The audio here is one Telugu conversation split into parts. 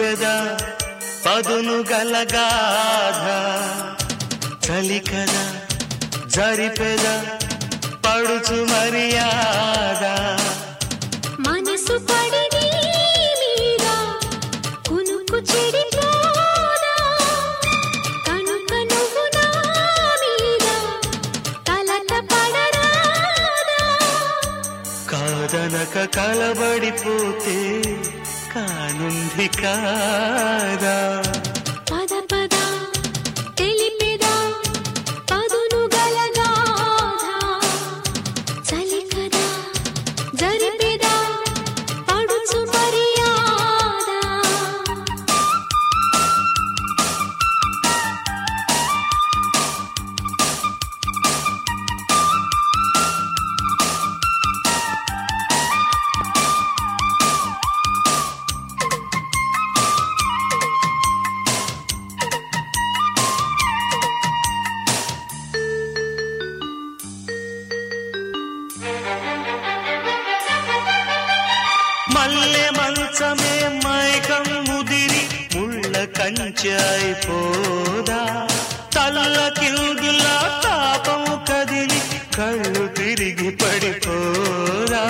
తెలిపెద పదును గలగాధ చలి కదా జరిపెద పడుచు మర్యాద మనసు పడి నీ మీద కునుకు చెడిపోదా కనుక నువ్వు నా మీద కలత పడరాదా కాదనక కలబడిపోతే కానుంది కాదా పద పద తెలిపెదా పదును గలగాధ చలి కదా జరిపెదా పడుచు మర్యాద మల్లె మంచమే మైకం ముదిరి ముళ్ళ కంచాయిపోదా తల్ల కిల్దులా తాపం కదిలి కళ్ళు తిరిగి పడిపోదా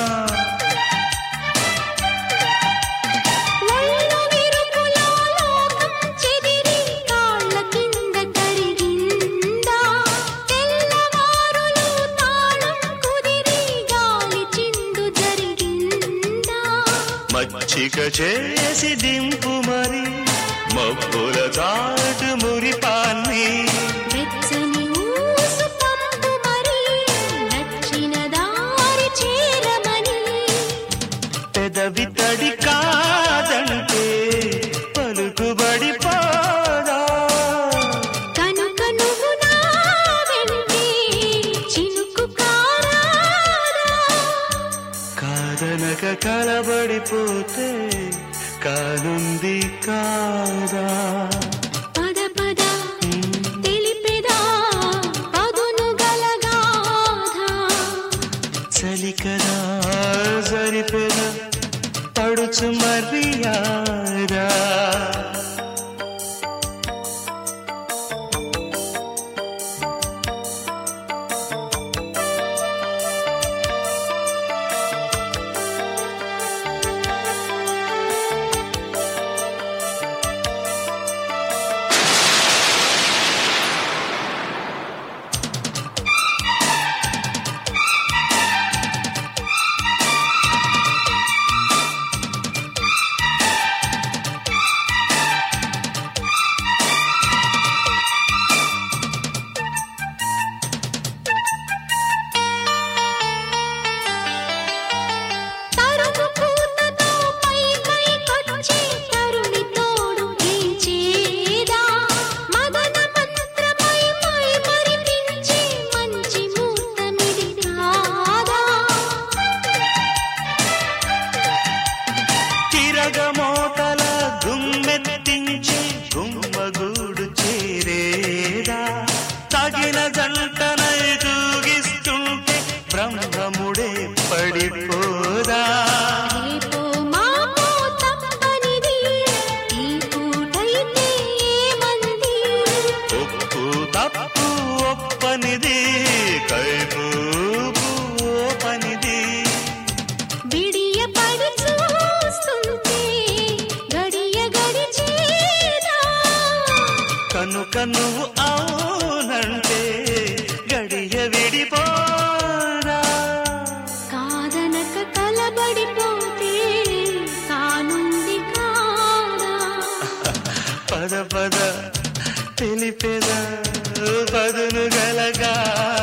ఒళ్ళు విరుపులో లోకం చెదిరి కాళ్ళ కింద కరిగిందా తెల్లవారులు తాళం కుదిరి గాలి చిందు జరిగిందా మచ్చిక చేసి దింపు మరి మబ్బుల చాటు మురిపాన్ని వెచ్చని ఊసు పంపు మరి నచ్చిన దారి చేరమని పెదవి తడి కాదంటే పలుకుబడి పోదా కనుక నువ్వు నా వెంటే చినుకు కారాదా కాదనక కలబడిపోతే కానుంది కాదా పద పద తెలిపెదా పదును గలగాధ చలి కదా సరిపెద పడుచు మర్యాదా తరుగు పూతతో పై పై కొచ్చే తరుణి తోడు గెలిచేదా మదన మంత్రమై మై మరిపించే మంచి మూర్తమిది కాదా తిరగమోతల గుమ్మెత్తించి గుమ్మగూడు చేరేదా తగిన జంటనై తూగిస్తుంటే బ్రహ్మముడే పడిపోదా రేపో మాపో తప్పనిది ఈ పూటైతే ఏమంది ఒప్పు తప్పు ఒప్పనిది కైపు ఓపనిది బిడియ పడి చూస్తుంటే గడియ గడిచేదా కనుక నువ్వు అవునంటే గడియ విడిపోరా కాదనక కలబడిపోతే కానుంది కాదా పద పద తెలిపెద పదును గలగా